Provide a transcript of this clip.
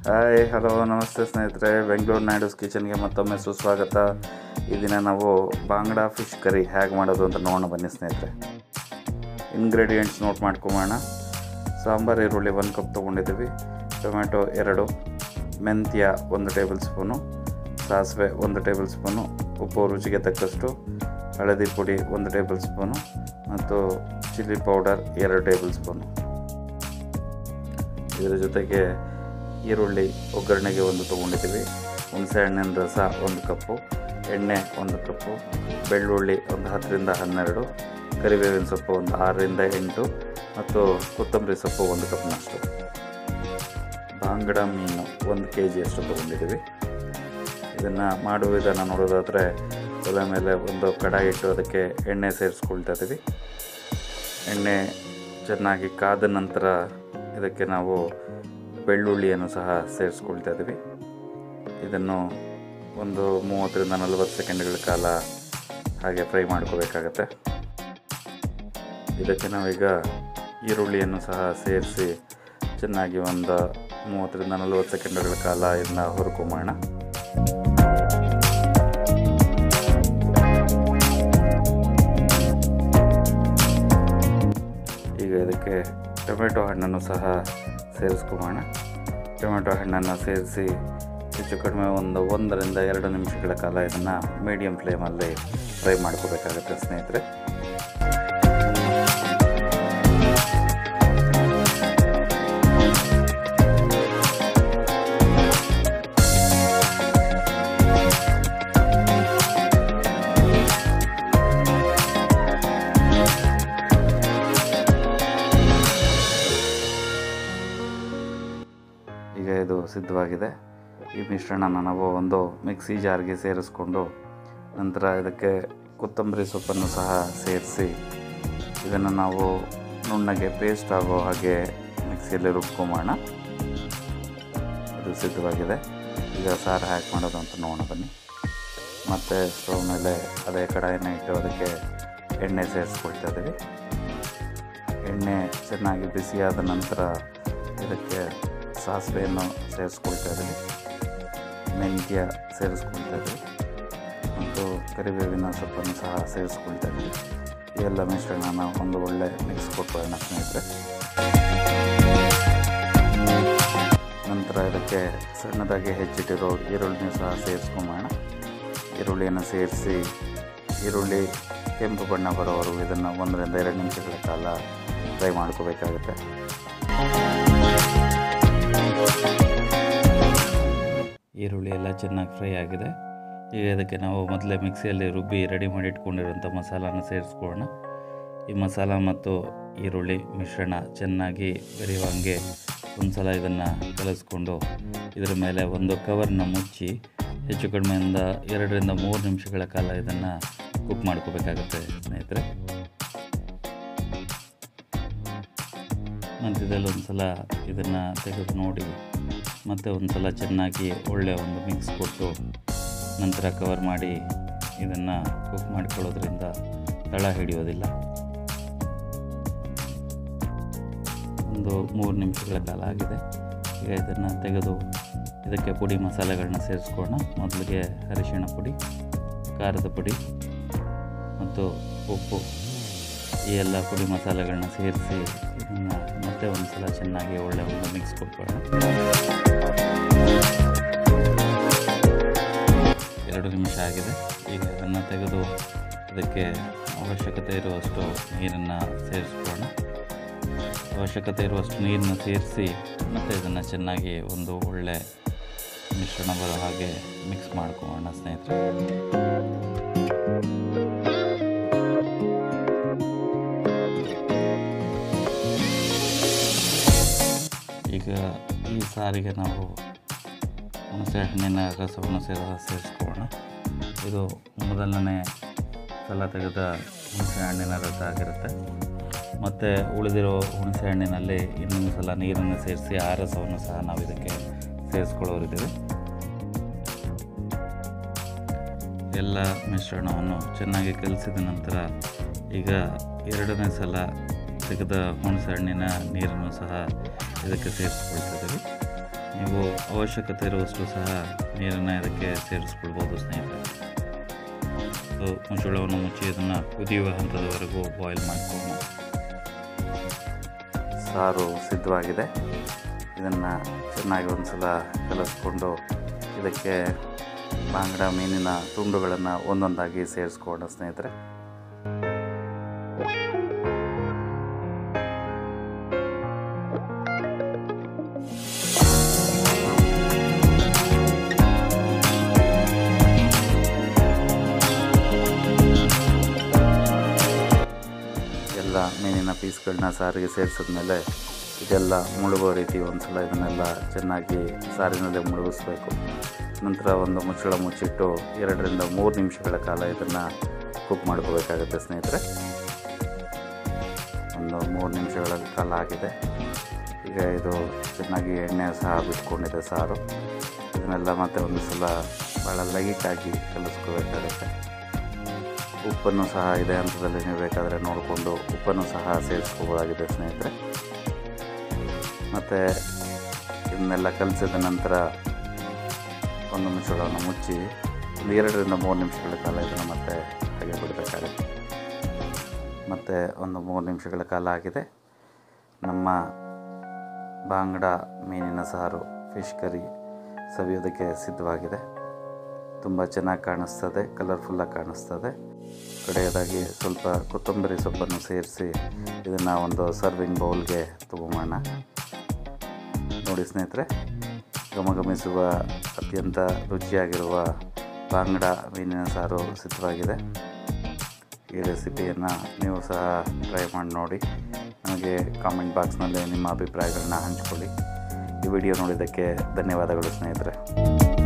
hi hello ನಮಸ್ತೆ ಸ್ನೇಹಿತರೆ ಬೆಂಗಳೂರು ನಾಯ್ಡೂಸ್ ಕಿಚನ್ಗೆ ಮತ್ತೊಮ್ಮೆ ಸುಸ್ವಾಗತ ಈ ದಿನ ನಾವು ಬಾಂಗ್ಡಾ ಫಿಶ್ ಕರಿ ಹೇಗೆ ಮಾಡೋದು ಅಂತ ನೋಡೋಣ ಬನ್ನಿ ಸ್ನೇಹಿತರೆ ಇಂಗ್ರೀಡಿಯೆಂಟ್ಸ್ ನೋಟ್ ಮಾಡ್ಕೊಂಬೋಣ ಸಾಂಬಾರು ಈರುಳ್ಳಿ ಒಂದು ಕಪ್ ತೊಗೊಂಡಿದ್ದೀವಿ ಟೊಮೆಟೊ ಎರಡು ಮೆಂತ್ಯ ಒಂದು ಟೇಬಲ್ ಸ್ಪೂನು ಸಾಸಿವೆ ಒಂದು ಟೇಬಲ್ ಸ್ಪೂನು ಉಪ್ಪು ರುಚಿಗೆ ತಕ್ಕಷ್ಟು ಹಳದಿ ಪುಡಿ ಒಂದು ಟೇಬಲ್ ಸ್ಪೂನು ಮತ್ತು ಚಿಲ್ಲಿ ಪೌಡರ್ ಎರಡು ಟೇಬಲ್ ಸ್ಪೂನು ಇದರ ಜೊತೆಗೆ ಈರುಳ್ಳಿ ಒಗ್ಗರಣೆಗೆ ಒಂದು ತೊಗೊಂಡಿದ್ದೀವಿ ಹುಣಸೆಹಣ್ಣಿನ ರಸ ಒಂದು ಕಪ್ಪು ಎಣ್ಣೆ ಒಂದು ಕಪ್ಪು ಬೆಳ್ಳುಳ್ಳಿ ಒಂದು ಹತ್ತರಿಂದ ಹನ್ನೆರಡು ಕರಿಬೇವಿನ ಸೊಪ್ಪು ಒಂದು ಆರರಿಂದ ಎಂಟು ಮತ್ತು ಕೊತ್ತಂಬರಿ ಸೊಪ್ಪು ಒಂದು ಕಪ್ನಷ್ಟು ಬಾಂಗಡ ಮೀನು ಒಂದು ಕೆ ಜಿಯಷ್ಟು ತೊಗೊಂಡಿದ್ದೀವಿ ಇದನ್ನು ಮಾಡುವ ವಿಧಾನ ನೋಡೋದಾದರೆ ಒಲೆ ಮೇಲೆ ಒಂದು ಕಡಾಯಿ ಇಟ್ಟು ಅದಕ್ಕೆ ಎಣ್ಣೆ ಸೇರಿಸ್ಕೊಳ್ತಾ ಇದ್ದೀವಿ ಎಣ್ಣೆ ಚೆನ್ನಾಗಿ ಕಾದ ನಂತರ ಇದಕ್ಕೆ ನಾವು ಬೆಳ್ಳುಳ್ಳಿಯನ್ನು ಸಹ ಸೇರಿಸ್ಕೊಳ್ತಾ ಇದ್ದೀವಿ ಇದನ್ನು ಒಂದು ಮೂವತ್ತರಿಂದ ನಲವತ್ತು ಸೆಕೆಂಡ್ಗಳ ಕಾಲ ಹಾಗೆ ಫ್ರೈ ಮಾಡ್ಕೋಬೇಕಾಗತ್ತೆ ಇದಕ್ಕೆ ನಾವೀಗ ಈರುಳ್ಳಿಯನ್ನು ಸಹ ಸೇರಿಸಿ ಚೆನ್ನಾಗಿ ಒಂದು ಮೂವತ್ತರಿಂದ ನಲವತ್ತು ಸೆಕೆಂಡ್ಗಳ ಕಾಲ ಇದನ್ನ ಹುರ್ಕೊಂಬೋಣ ಈಗ ಇದಕ್ಕೆ ಟೊಮೆಟೊ ಹಣ್ಣನ್ನು ಸಹ ಸೇರಿಸ್ಕೊಂಬೋಣ ಟೊಮೆಟೊ ಹಣ್ಣನ್ನು ಸೇರಿಸಿ ಹೆಚ್ಚು ಕಡಿಮೆ ಒಂದು ಒಂದರಿಂದ ಎರಡು ನಿಮಿಷಗಳ ಕಾಲ ಇದನ್ನು ಮೀಡಿಯಮ್ ಫ್ಲೇಮಲ್ಲಿ ಫ್ರೈ ಮಾಡ್ಕೋಬೇಕಾಗತ್ತೆ ಸ್ನೇಹಿತರೆ ಈಗ ಇದು ಸಿದ್ಧವಾಗಿದೆ ಈ ಮಿಶ್ರಣನ ನಾವು ಒಂದು ಮಿಕ್ಸಿ ಜಾರ್ಗೆ ಸೇರಿಸ್ಕೊಂಡು ನಂತರ ಇದಕ್ಕೆ ಕೊತ್ತಂಬರಿ ಸೊಪ್ಪನ್ನು ಸಹ ಸೇರಿಸಿ ಇದನ್ನು ನಾವು ನುಣ್ಣಗೆ ಪೇಸ್ಟ್ ಆಗೋ ಹಾಗೆ ಮಿಕ್ಸಿಯಲ್ಲಿ ರುಬ್ಕೊಂಬೋಣ ಇದು ಸಿದ್ಧವಾಗಿದೆ ಈಗ ಸಾರು ಹ್ಯಾಕ್ ಮಾಡೋದು ಅಂತ ನೋಡೋಣ ಬನ್ನಿ ಮತ್ತು ಸ್ಟವ್ ಮೇಲೆ ಅದೇ ಕಡಾಯಿನ ಇಟ್ಟು ಅದಕ್ಕೆ ಎಣ್ಣೆ ಸೇರಿಸ್ಕೊಳ್ತಾ ಇದ್ದೀವಿ ಎಣ್ಣೆ ಚೆನ್ನಾಗಿ ಬಿಸಿಯಾದ ನಂತರ ಇದಕ್ಕೆ ಸಾಸಿವೆಯನ್ನು ಸೇರಿಸ್ಕೊಳ್ತಾ ಇದ್ದೀವಿ ಮೆಂತ್ಯ ಸೇರಿಸ್ಕೊಳ್ತಾ ಇದ್ದೀವಿ ಮತ್ತು ಕರಿಬೇವಿನ ಸೊಪ್ಪನ್ನು ಸಹ ಸೇರಿಸ್ಕೊಳ್ತಾ ಇದ್ದೀವಿ ಈ ಎಲ್ಲ ಮಿಶ್ರಣನ ಒಂದು ಒಳ್ಳೆ ಮಿಕ್ಸ್ ಕೊಟ್ಕೊಳ್ಳೋಣ ಸ್ನೇಹಿತರೆ ನಂತರ ಇದಕ್ಕೆ ಸಣ್ಣದಾಗಿ ಹೆಚ್ಚಿಟ್ಟಿರೋ ಈರುಳ್ಳಿನ ಸಹ ಸೇರಿಸ್ಕೊಂಬೋಣ ಈರುಳ್ಳಿಯನ್ನು ಸೇರಿಸಿ ಈರುಳ್ಳಿ ಕೆಂಪು ಬಣ್ಣ ಬರೋವರೆಗೂ ಇದನ್ನು ಒಂದರಿಂದ ಎರಡು ನಿಮಿಷಗಳ ಕಾಲ ಫ್ರೈ ಮಾಡ್ಕೋಬೇಕಾಗುತ್ತೆ ಈರುಳ್ಳಿ ಎಲ್ಲ ಚೆನ್ನಾಗಿ ಫ್ರೈ ಆಗಿದೆ ಈಗ ಇದಕ್ಕೆ ನಾವು ಮೊದಲೇ ಮಿಕ್ಸಿಯಲ್ಲಿ ರುಬ್ಬಿ ರೆಡಿ ಮಾಡಿ ಇಟ್ಕೊಂಡಿರೋಂಥ ಮಸಾಲಾನ ಸೇರಿಸ್ಕೊಳ್ಳೋಣ ಈ ಮಸಾಲ ಮತ್ತು ಈರುಳ್ಳಿ ಮಿಶ್ರಣ ಚೆನ್ನಾಗಿ ಬೆರೆಯುವಂಗೆ ಒಂದು ಸಲ ಇದನ್ನು ಕಲಿಸ್ಕೊಂಡು ಇದರ ಮೇಲೆ ಒಂದು ಕವರ್ನ ಮುಚ್ಚಿ ಹೆಚ್ಚು ಕಡಿಮೆಯಿಂದ ಎರಡರಿಂದ ಮೂರು ನಿಮಿಷಗಳ ಕಾಲ ಇದನ್ನು ಕುಕ್ ಮಾಡ್ಕೋಬೇಕಾಗುತ್ತೆ ಸ್ನೇಹಿತರೆ ಮಧ್ಯದಲ್ಲಿ ಒಂದು ಸಲ ಇದನ್ನು ತೆಗೆದು ನೋಡಿ ಮತ್ತೆ ಒಂದು ಸಲ ಚೆನ್ನಾಗಿ ಒಳ್ಳೆಯ ಒಂದು ಮಿಕ್ಸ್ ಕೊಟ್ಟು ನಂತರ ಕವರ್ ಮಾಡಿ ಇದನ್ನು ಕುಕ್ ಮಾಡಿಕೊಳ್ಳೋದ್ರಿಂದ ತಳ ಹಿಡಿಯೋದಿಲ್ಲ ಒಂದು ಮೂರು ನಿಮಿಷಗಳ ಕಾಲ ಆಗಿದೆ ಈಗ ಇದನ್ನು ತೆಗೆದು ಇದಕ್ಕೆ ಪುಡಿ ಮಸಾಲೆಗಳನ್ನ ಸೇರಿಸ್ಕೊಳ್ಳೋಣ ಮೊದಲಿಗೆ ಅರಿಶಿಣ ಪುಡಿ ಖಾರದ ಪುಡಿ ಮತ್ತು ಉಪ್ಪು ಈ ಎಲ್ಲ ಪುಡಿ ಮಸಾಲೆಗಳನ್ನ ಸೇರಿಸಿ ಇದನ್ನು ಮತ್ತೆ ಒಂದು ಸಲ ಚೆನ್ನಾಗಿ ಒಳ್ಳೆ ಒಂದು ಮಿಕ್ಸ್ ಕೊಟ್ಕೊಳ್ಳೋಣ ಎರಡು ನಿಮಿಷ ಆಗಿದೆ ಈಗ ಇದನ್ನು ತೆಗೆದು ಇದಕ್ಕೆ ಅವಶ್ಯಕತೆ ಇರುವಷ್ಟು ನೀರನ್ನು ಸೇರಿಸ್ಕೊಳ್ಳೋಣ ಅವಶ್ಯಕತೆ ಇರುವಷ್ಟು ನೀರನ್ನು ಸೇರಿಸಿ ಮತ್ತು ಇದನ್ನು ಚೆನ್ನಾಗಿ ಒಂದು ಒಳ್ಳೆ ಮಿಶ್ರಣ ಬರೋ ಹಾಗೆ ಮಿಕ್ಸ್ ಮಾಡ್ಕೊಳ್ಳೋಣ ಸ್ನೇಹಿತರೆ ಈಗ ಈ ಸಾರಿಗೆ ನಾವು ಹುಣಸೆ ಹಣ್ಣಿನ ರಸವನ್ನು ಸೇರ ಸೇರಿಸ್ಕೊಳ್ಳೋಣ ಇದು ಮೊದಲನೇ ಸಲ ತೆಗೆದ ಹುಣಸೆ ಹಣ್ಣಿನ ರಸ ಆಗಿರುತ್ತೆ ಮತ್ತು ಉಳಿದಿರೋ ಹುಣಸೆ ಹಣ್ಣಿನಲ್ಲಿ ಇನ್ನೊಂದು ಸಲ ನೀರನ್ನು ಸೇರಿಸಿ ಆ ರಸವನ್ನು ಸಹ ನಾವು ಇದಕ್ಕೆ ಸೇರಿಸ್ಕೊಳ್ಳೋರಿದ್ದೀವಿ ಎಲ್ಲ ಮಿಶ್ರಣವನ್ನು ಚೆನ್ನಾಗಿ ಕಲಿಸಿದ ನಂತರ ಈಗ ಎರಡನೇ ಸಲ ತೆಗೆದ ಹುಣಸೆ ಹಣ್ಣಿನ ನೀರನ್ನು ಸಹ ಇದಕ್ಕೆ ಸೇರಿಸ್ಕೊಳ್ತಿದ್ದೀವಿ ನೀವು ಅವಶ್ಯಕತೆ ಇರುವಷ್ಟು ಸಹ ನೀರನ್ನು ಇದಕ್ಕೆ ಸೇರಿಸ್ಕೊಳ್ಬೋದು ಸ್ನೇಹಿತರೆ ಸೊ ಮುಚ್ಚಳವನ್ನು ಮುಚ್ಚಿ ಇದನ್ನು ಕುದಿಯುವ ಹಂತದವರೆಗೂ ಬಾಯ್ಲ್ ಮಾಡಿಕೊಂಡು ಸಾರು ಸಿದ್ಧವಾಗಿದೆ ಇದನ್ನು ಚೆನ್ನಾಗಿ ಒಂದು ಸಲ ಕಲಿಸ್ಕೊಂಡು ಇದಕ್ಕೆ ಬಾಂಗಡ ಮೀನಿನ ತುಂಡುಗಳನ್ನು ಒಂದೊಂದಾಗಿ ಸೇರಿಸ್ಕೊಳ್ಳೋಣ ಸ್ನೇಹಿತರೆ ಎಲ್ಲ ಮೀನಿನ ಪೀಸ್ಗಳನ್ನ ಸಾರಿಗೆ ಸೇರಿಸಿದ್ಮೇಲೆ ಇದೆಲ್ಲ ಮುಳುಗೋ ರೀತಿ ಒಂದು ಸಲ ಇದನ್ನೆಲ್ಲ ಚೆನ್ನಾಗಿ ಸಾರಿನಲ್ಲೇ ಮುಳುಗಿಸ್ಬೇಕು ನಂತರ ಒಂದು ಮುಚ್ಚಳ ಮುಚ್ಚಿಟ್ಟು ಎರಡರಿಂದ ಮೂರು ನಿಮಿಷಗಳ ಕಾಲ ಇದನ್ನು ಕುಕ್ ಮಾಡ್ಕೋಬೇಕಾಗುತ್ತೆ ಸ್ನೇಹಿತರೆ ಒಂದು ಮೂರು ನಿಮಿಷಗಳ ಕಾಲ ಆಗಿದೆ ಈಗ ಇದು ಚೆನ್ನಾಗಿ ಎಣ್ಣೆ ಸಹ ಬಿಟ್ಕೊಂಡಿದೆ ಸಾರು ಇದನ್ನೆಲ್ಲ ಮತ್ತೆ ಒಂದು ಸಲ ಭಾಳ ಲೈಟಾಗಿ ಕಲಿಸ್ಕೋಬೇಕಾಗುತ್ತೆ ಉಪ್ಪನ್ನು ಸಹ ಇದೇ ಹಂತದಲ್ಲಿ ನೀವು ಬೇಕಾದರೆ ನೋಡಿಕೊಂಡು ಉಪ್ಪನ್ನು ಸಹ ಸೇರಿಸ್ಕೋಬೋದಾಗಿದೆ ಸ್ನೇಹಿತರೆ ಮತ್ತು ಇದನ್ನೆಲ್ಲ ಕಲಿಸಿದ ನಂತರ ಒಂದು ಮುಚ್ಚಳವನ್ನು ಮುಚ್ಚಿ ಒಂದು ಎರಡರಿಂದ ಮೂರು ನಿಮಿಷಗಳ ಕಾಲ ಇದನ್ನು ಮತ್ತೆ ಹಾಗೆ ಬಿಡಬೇಕಾಗುತ್ತೆ ಮತ್ತು ಒಂದು ಮೂರು ನಿಮಿಷಗಳ ಕಾಲ ಆಗಿದೆ ನಮ್ಮ ಬಾಂಗಡ ಮೀನಿನ ಸಾರು ಫಿಶ್ ಕರಿ ಸವಿಯೋದಕ್ಕೆ ಸಿದ್ಧವಾಗಿದೆ ತುಂಬ ಚೆನ್ನಾಗಿ ಕಾಣಿಸ್ತದೆ ಕಲರ್ಫುಲ್ಲಾಗಿ ಕಾಣಿಸ್ತದೆ ಕಡೆಯದಾಗಿ ಸ್ವಲ್ಪ ಕೊತ್ತಂಬರಿ ಸೊಪ್ಪನ್ನು ಸೇರಿಸಿ ಇದನ್ನು ಒಂದು ಸರ್ವಿಂಗ್ ಬೌಲ್ಗೆ ತಗೊಂಬೋಣ ನೋಡಿ ಸ್ನೇಹಿತರೆ ಘಮಘಮಿಸುವ ಅತ್ಯಂತ ರುಚಿಯಾಗಿರುವ ಬಾಂಗಡ ಮೀನಿನ ಸಾರು ಸಿದ್ಧವಾಗಿದೆ ಈ ರೆಸಿಪಿಯನ್ನು ನೀವು ಸಹ ಟ್ರೈ ಮಾಡಿ ನೋಡಿ ನನಗೆ ಕಾಮೆಂಟ್ ಬಾಕ್ಸ್ನಲ್ಲಿ ನಿಮ್ಮ ಅಭಿಪ್ರಾಯಗಳನ್ನ ಹಂಚ್ಕೊಳ್ಳಿ ಈ ವಿಡಿಯೋ ನೋಡಿದ್ದಕ್ಕೆ ಧನ್ಯವಾದಗಳು ಸ್ನೇಹಿತರೆ